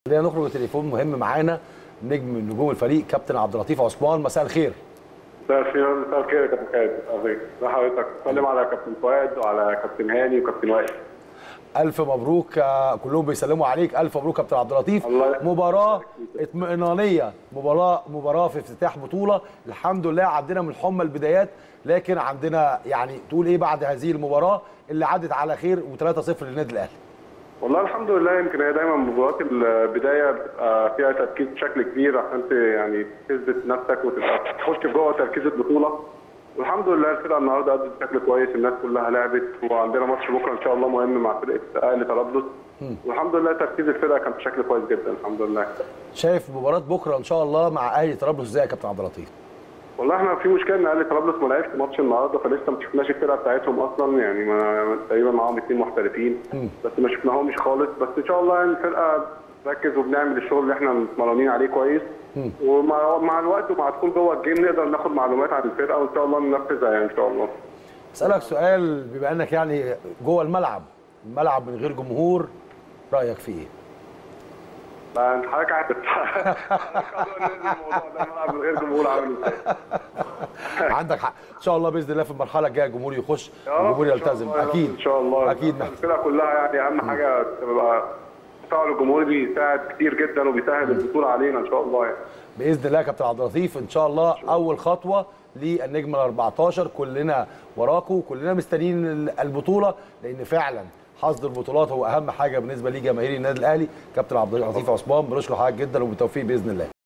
خلينا نخرج بتليفون مهم معانا نجم من نجوم الفريق كابتن عبد اللطيف عثمان مساء الخير مساء الخير مساء الخير يا كابتن خالد ازيك ازي حضرتك بسلم على كابتن فؤاد وعلى كابتن هاني وكابتن وائل الف مبروك آه، كلهم بيسلموا عليك الف مبروك كابتن عبد اللطيف الله مباراه اطمئنانيه مباراه مباراه في افتتاح بطوله الحمد لله عدينا من حمى البدايات لكن عندنا يعني تقول ايه بعد هذه المباراه اللي عدت على خير و3-0 للنادي الاهلي والله الحمد لله يمكن هي دايما مباريات البدايه بتبقى فيها تركيز بشكل كبير عشان ت- يعني تثبت نفسك وتبقى تخش جوه تركيز البطوله والحمد لله الفرقه النهارده ادت بشكل كويس الناس كلها لعبت وعندنا ماتش بكره ان شاء الله مهم مع فرقه اهلي طرابلس والحمد لله تركيز الفرقه كان بشكل كويس جدا الحمد لله شايف مباراه بكره ان شاء الله مع اهلي طرابلس ازاي يا كابتن عبد اللطيف والله احنا في مشكله ان اهلي طرابلس ما لعبش ماتش النهارده فلسه ما شفناش الفرقه بتاعتهم اصلا يعني ما تقريبا معاهم اثنين محترفين بس ما شفناهمش خالص بس ان شاء الله يعني الفرقه بتركز وبنعمل الشغل اللي احنا متمرنين عليه كويس ومع مع الوقت ومع دخول جوه الجيم نقدر ناخد معلومات عن الفرقه وان شاء الله ننفذها يعني ان شاء الله اسالك سؤال بما انك يعني جوه الملعب الملعب من غير جمهور رايك فيه ايه لا انت حضرتك عارف الموضوع ده الملعب من غير جمهور عامل ازاي عندك حق ان شاء الله باذن الله في المرحله الجايه الجمهور يخش يا رب الجمهور إن شاء يلتزم الله يا رب اكيد ان شاء الله اكيد محتاج. الفرقه كلها يعني اهم حاجه تبقى تفاعل الجمهور بيساعد كتير جدا وبيسهل البطوله علينا ان شاء الله يعني باذن الله يا كابتن عبد اللطيف ان شاء الله اول خطوه للنجم ال 14 كلنا وراكم كلنا مستنيين البطوله لان فعلا حصد البطولات هو اهم حاجه بالنسبه لجماهير النادي الاهلي كابتن عبد اللطيف عثمان بنشكر حضرتك جدا وبالتوفيق باذن الله